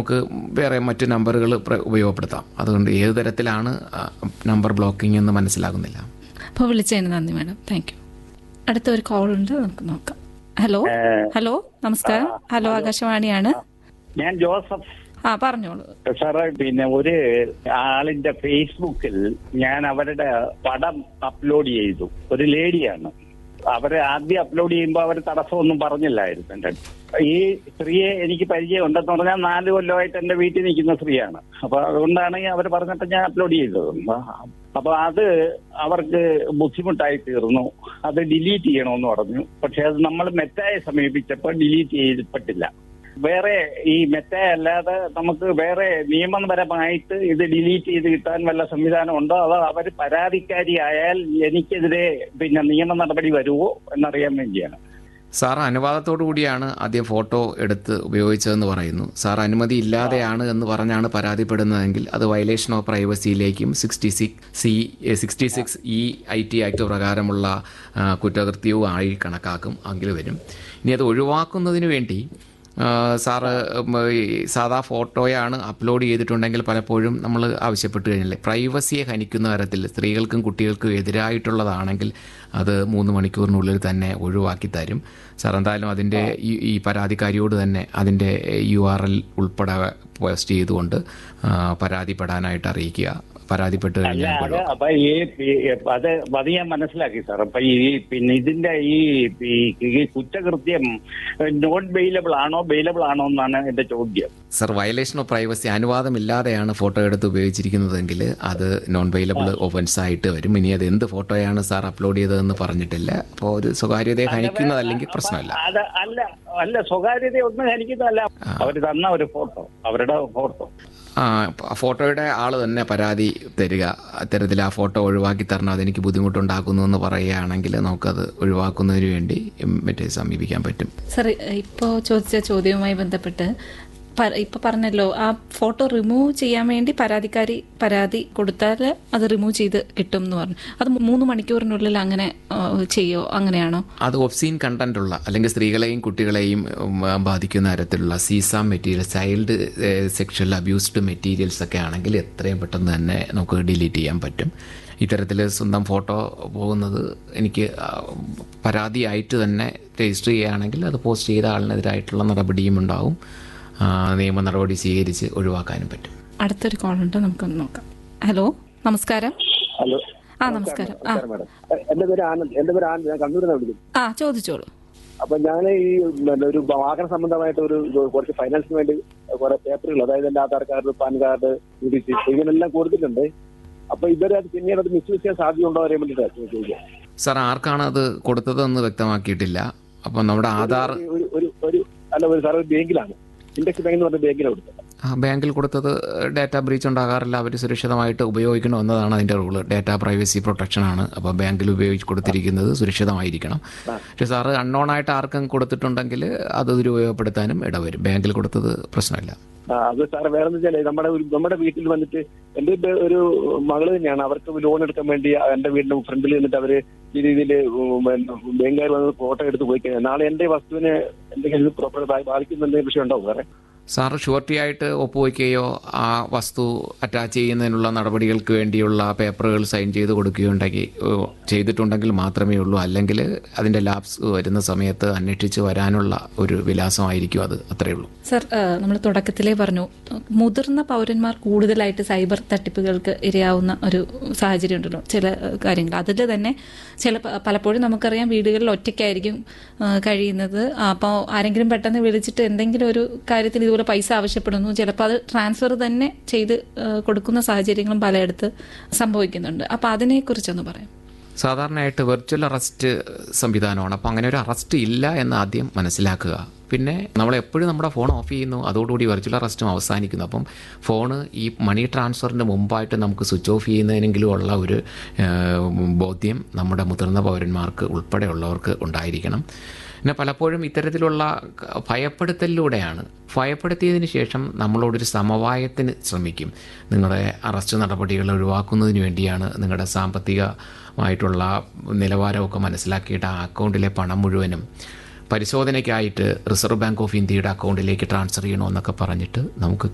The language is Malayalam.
നമുക്ക് വേറെ മറ്റ് നമ്പറുകൾ ഉപയോഗപ്പെടുത്താം അതുകൊണ്ട് ഏത് തരത്തിലാണ് ആ, നമ്പർ ബ്ലോക്കിംഗ് എന്ന് മനസ്സിലാകുന്നില്ല അപ്പോൾ വിളിച്ചതിന് നന്ദി മാഡം താങ്ക് യു അടുത്ത ഒരു കോൾ ഉണ്ട് നമുക്ക് നോക്കാം ഹലോ ഹലോ നമസ്കാരം ഹലോ ആകാശവാണിയാണ് ഞാൻ ജോസഫ് ആ പറഞ്ഞോളൂ സാറേ പിന്നെ ഒരു ആളിന്റെ ഫേസ്ബുക്കിൽ ഞാൻ അവരുടെ പടം അപ്ലോഡ് ചെയ്തു ഒരു ലേഡിയാണ് അവരെ ആദ്യം അപ്ലോഡ് ചെയ്യുമ്പോൾ അവർ തടസ്സമൊന്നും പറഞ്ഞില്ലായിരുന്നു എന്റെ അടുത്ത്. ഈ സ്ത്രീയെ എനിക്ക് പരിചയം ഉണ്ടെന്ന് പറഞ്ഞാൽ നാല് കൊല്ലമായിട്ട് എന്റെ വീട്ടിൽ നിൽക്കുന്ന സ്ത്രീയാണ് അപ്പൊ അതുകൊണ്ടാണ് അവർ പറഞ്ഞിട്ട് ഞാൻ അപ്ലോഡ് ചെയ്തത് അപ്പൊ അത് അവർക്ക് ബുദ്ധിമുട്ടായി തീർന്നു അത് ഡിലീറ്റ് ചെയ്യണമെന്ന് പറഞ്ഞു പക്ഷെ അത് നമ്മൾ മെറ്റായെ സമീപിച്ചപ്പോൾ ഡിലീറ്റ് ചെയ്യപ്പെട്ടില്ല വേറെ ഈ മെറ്റ അല്ലാതെ നമുക്ക് വേറെ നിയമപരമായിട്ട് ഇത് ഡിലീറ്റ് ചെയ്ത് കിട്ടാൻ വല്ല സംവിധാനം ഉണ്ടോ അതോ അവർ പരാതിക്കാരിയായാൽ എനിക്കെതിരെ പിന്നെ നിയമ നടപടി വരുമോ എന്നറിയാൻ വേണ്ടിയാണ് സാർ അനുവാദത്തോടു കൂടിയാണ് ആദ്യം ഫോട്ടോ എടുത്ത് ഉപയോഗിച്ചതെന്ന് പറയുന്നു സാർ അനുമതി ഇല്ലാതെയാണ് എന്ന് പറഞ്ഞാണ് പരാതിപ്പെടുന്നതെങ്കിൽ അത് വയലേഷൻ ഓഫ് പ്രൈവസിയിലേക്കും sixty six C sixty six E I T act പ്രകാരമുള്ള ആ, കുറ്റകൃത്യവും ആയി കണക്കാക്കും അങ്കിൽ വരും ഇനി അത് ഒഴിവാക്കുന്നതിന് വേണ്ടി ആ, സാറ് ഉം, ഈ സാധാ ഫോട്ടോയാണ് അപ്ലോഡ് ചെയ്തിട്ടുണ്ടെങ്കിൽ പലപ്പോഴും നമ്മൾ ആവശ്യപ്പെട്ട് കഴിഞ്ഞാൽ പ്രൈവസിയെ ഹനിക്കുന്ന തരത്തിൽ സ്ത്രീകൾക്കും കുട്ടികൾക്കും എതിരായിട്ടുള്ളതാണെങ്കിൽ അത് മൂന്ന് മണിക്കൂറിനുള്ളിൽ തന്നെ ഒഴിവാക്കി തരും സാർ എന്തായാലും അതിൻ്റെ ഈ ഈ പരാതിക്കാരിയോട് തന്നെ അതിൻ്റെ യു ആർ എൽ ഉൾപ്പെടെ പോസ്റ്റ് ചെയ്തുകൊണ്ട് ആ, പരാതിപ്പെടാനായിട്ട് അറിയിക്കുക പരാതിപ്പെട്ട് അല്ല കഴിഞ്ഞാൽ അത് ഒഴിവാക്കും. അപ്പൊ ഈ ഈ- അത് അത് ഞാൻ മനസ്സിലാക്കി സാർ അപ്പൊ ഈ പിന്നെ ഇതിന്റെ ഈ ഈ- ഈ കുറ്റകൃത്യം നോട്ട് ബെയിലബിൾ ആണോ ബെയിലബിൾ ആണോ എന്നാണ് എന്റെ ചോദ്യം സർ വയലേഷൻ ഓഫ് പ്രൈവസി അനുവാദമില്ലാതെയാണ് ഫോട്ടോ എടുത്ത് ഉപയോഗിച്ചിരിക്കുന്നതെങ്കിൽ അത് നോൺ വെയിലബിൾ ഒഫൻസ് ആയിട്ട് വരും ഇനി അത് എന്ത് ഫോട്ടോയാണ് സാർ അപ്ലോഡ് ചെയ്തതെന്ന് പറഞ്ഞിട്ടില്ല അപ്പോൾ ഒരു സ്വകാര്യതയെ ഹനിക്കുന്നതല്ലെങ്കിൽ പ്രശ്നമില്ല അത് അല്ല അല്ല സ്വകാര്യത ഒന്നും എനിക്കിതല്ല അവർ തന്ന ഒരു ഫോട്ടോ അവരുടെ ഫോട്ടോ ആ ആ ഫോട്ടോയുടെ ആൾ തന്നെ പരാതി തരിക അത്തരത്തിൽ ആ ഫോട്ടോ ഒഴിവാക്കി തരണം അതെനിക്ക് ബുദ്ധിമുട്ടുണ്ടാക്കുന്നു എന്ന് പറയുകയാണെങ്കിൽ നമുക്കത് ഒഴിവാക്കുന്നതിന് വേണ്ടി മറ്റേ സമീപിക്കാൻ പറ്റും സർ ഇപ്പോൾ ചോദിച്ച ചോദ്യവുമായി ബന്ധപ്പെട്ട് പ- ഇപ്പൊ പറഞ്ഞല്ലോ ആ ഫോട്ടോ റിമൂവ് ചെയ്യാൻ വേണ്ടി പരാതിക്കാരി പരാതി കൊടുത്താൽ അത് റിമൂവ് ചെയ്ത് കിട്ടും എന്ന് പറഞ്ഞു അത് മൂന്ന് മണിക്കൂറിനുള്ളിൽ അങ്ങനെ ആ, ചെയ്യോ അങ്ങനെയാണോ അത് ഒഫ്സീൻ കണ്ടന്റ് ഉള്ള അല്ലെങ്കിൽ സ്ത്രീകളെയും കുട്ടികളെയും ഉം, ബാധിക്കുന്ന തരത്തിലുള്ള CSAM material child sexual abused materials ഒക്കെ ആണെങ്കിൽ എത്രയും പെട്ടെന്ന് തന്നെ നമുക്ക് ഡിലീറ്റ് ചെയ്യാൻ പറ്റും ഇത്തരത്തിൽ സ്വന്തം ഫോട്ടോ പോകുന്നത് എനിക്ക് ആ, പരാതിയായിട്ട് തന്നെ രജിസ്റ്റർ ചെയ്യുകയാണെങ്കിൽ അത് പോസ്റ്റ് ചെയ്ത ആളിനെതിരായിട്ടുള്ള നടപടിയും ഉണ്ടാവും ആ, നിയമ നടപടി സ്വീകരിച്ച് ഒഴിവാക്കാനും പറ്റും അടുത്തൊരു കോൾ ഉണ്ട് നമുക്കൊന്ന് നോക്കാം ഹലോ നമസ്കാരം ഹലോ ആ നമസ്കാരം ആ മാഡം എന്റെ പേര് ആനന്ദ് എന്റെ പേര് ആനന്ദ് ഞാൻ കണ്ണൂരിൽ നിന്ന് വിളിക്കുന്നു ആ ചോദിച്ചോളൂ അപ്പൊ ഞാൻ ഈ പിന്നെ ഒരു വാഹന സംബന്ധമായിട്ട് ഒരു ഇത് കുറച്ച് ഫൈനാൻസിന് വേണ്ടി കുറെ പേപ്പറുകൾ അതായത് എന്റെ Aadhaar card PAN card E D C ഇങ്ങനെല്ലാം കൊടുത്തിട്ടുണ്ട് അപ്പൊ ഇവരെ അത് പിന്നീട് അത് മിസ്യൂസ് ചെയ്യാൻ സാധ്യതയുണ്ടോ അറിയാൻ വേണ്ടിയിട്ടാണ് ചോദിക്കുന്നത് സാർ ആർക്കാണ് അത് കൊടുത്തതെന്ന് വ്യക്തമാക്കിയിട്ടില്ല അപ്പം നമ്മുടെ ആധാർ ഒരു ഒരു ഒരു അല്ല ഒരു സാർ ഒരു ബാങ്കിലാണ് ഇൻഡെക്സ് ബാങ്ക് എന്ന് പറഞ്ഞ ബാങ്കിലാണ് കൊടുത്തത് ആ, ബാങ്കിൽ കൊടുത്തത് ഡാറ്റ ബ്രീച്ച് ഉണ്ടാകാറില്ല അവർ സുരക്ഷിതമായിട്ട് ഉപയോഗിക്കണം എന്നതാണ് അതിൻ്റെ റൂള് ഡാറ്റ പ്രൈവസി പ്രൊട്ടക്ഷൻ ആണ് അപ്പോൾ ബാങ്കിൽ ഉപയോഗിച്ച് കൊടുത്തിരിക്കുന്നത് സുരക്ഷിതമായിരിക്കണം പക്ഷേ സാറ് അൺനോൺ ആയിട്ട് ആർക്കും കൊടുത്തിട്ടുണ്ടെങ്കിൽ അത് ദുരുപയോഗപ്പെടുത്താനും ഇടവരും ബാങ്കിൽ കൊടുത്തത് പ്രശ്നമില്ല ആ, അത് സാർ വേറെ വെച്ചാൽ നമ്മുടെ ഒരു നമ്മുടെ വീട്ടിൽ വന്നിട്ട് എന്റെ ഇപ്പൊ ഒരു മകള് തന്നെയാണ് അവർക്ക് ലോൺ എടുക്കാൻ വേണ്ടി എന്റെ വീടിന്റെ ഫ്രണ്ടിൽ നിന്നിട്ട് അവര് ഈ രീതിയിൽ ബാങ്കുകാർ വന്ന് ഫോട്ടോ എടുത്ത് പോയി കഴിഞ്ഞാൽ നാളെ എന്റെ വസ്തുവിനെ എന്തെങ്കിലും പ്രോപ്പർ ബാധിക്കുന്ന എന്തെങ്കിലും വിഷയം ഉണ്ടാവും വേറെ സാറ് ഷുവർട്ടി ആയിട്ട് ഒപ്പുവയ്ക്കുകയോ ആ വസ്തു അറ്റാച്ച് ചെയ്യുന്നതിനുള്ള നടപടികൾക്ക് വേണ്ടിയുള്ള പേപ്പറുകൾ സൈൻ ചെയ്ത് കൊടുക്കുകയോ ഉണ്ടെങ്കിൽ ഏഹ്, ചെയ്തിട്ടുണ്ടെങ്കിൽ മാത്രമേ ഉള്ളൂ അല്ലെങ്കിൽ അതിൻ്റെ ലാബ്സ് വരുന്ന സമയത്ത് അന്വേഷിച്ച് വരാനുള്ള ഒരു വിലാസമായിരിക്കും അത് അത്രയേ ഉള്ളൂ സർ നമ്മൾ തുടക്കത്തിലേ പറഞ്ഞു മുതിർന്ന പൗരന്മാർ കൂടുതലായിട്ട് സൈബർ തട്ടിപ്പുകൾക്ക് ഇരയാവുന്ന ഒരു സാഹചര്യം ഉണ്ടല്ലോ ചില ഏഹ്, കാര്യങ്ങൾ അതിൽ തന്നെ ചില പ- പലപ്പോഴും നമുക്കറിയാം വീടുകളിൽ ഒറ്റയ്ക്കായിരിക്കും ഏഹ്, കഴിയുന്നത് അപ്പോൾ ആരെങ്കിലും പെട്ടെന്ന് വിളിച്ചിട്ട് എന്തെങ്കിലും ഒരു കാര്യത്തിൽ ഇതുപോലെ പൈസ ആവശ്യപ്പെടുന്നു ചിലപ്പോൾ അത് ട്രാൻസ്ഫർ തന്നെ ചെയ്ത് ഏഹ്, കൊടുക്കുന്ന സാഹചര്യങ്ങളും പലയിടത്ത് സംഭവിക്കുന്നുണ്ട് അപ്പോൾ അതിനെക്കുറിച്ചൊന്ന് പറയാം സാധാരണയായിട്ട് വെർച്വൽ അറസ്റ്റ് സംവിധാനമാണ് അപ്പോൾ അങ്ങനെ ഒരു അറസ്റ്റ് ഇല്ല എന്ന് ആദ്യം മനസ്സിലാക്കുക പിന്നെ നമ്മൾ എപ്പോഴും നമ്മുടെ ഫോൺ ഓഫ് ചെയ്യുന്നു അതോടുകൂടി വെർച്വൽ അറസ്റ്റും അവസാനിക്കുന്നു അപ്പം ഫോണ് ഈ മണി ട്രാൻസ്ഫറിന് മുമ്പായിട്ട് നമുക്ക് സ്വിച്ച് ഓഫ് ചെയ്യുന്നതിനെങ്കിലും ഉള്ള ഒരു ഏഹ്, ബോധ്യം നമ്മുടെ മുതിർന്ന പൗരന്മാർക്ക് ഉൾപ്പെടെയുള്ളവർക്ക് ഉണ്ടായിരിക്കണം പിന്നെ പലപ്പോഴും ഇത്തരത്തിലുള്ള ക- ഭയപ്പെടുത്തലിലൂടെയാണ് ഭയപ്പെടുത്തിയതിന് ശേഷം നമ്മളോടൊരു സമവായത്തിന് ശ്രമിക്കും നിങ്ങളുടെ അറസ്റ്റ് നടപടികൾ ഒഴിവാക്കുന്നതിന് വേണ്ടിയാണ് നിങ്ങളുടെ സാമ്പത്തികമായിട്ടുള്ള നിലവാരമൊക്കെ മനസ്സിലാക്കിയിട്ട് ആ അക്കൗണ്ടിലെ പണം മുഴുവനും പരിശോധനയ്ക്കായിട്ട് റിസർവ് ബാങ്ക് ഓഫ് ഇന്ത്യയുടെ അക്കൗണ്ടിലേക്ക് ട്രാൻസ്ഫർ ചെയ്യണമെന്നൊക്കെ പറഞ്ഞിട്ട് നമുക്ക്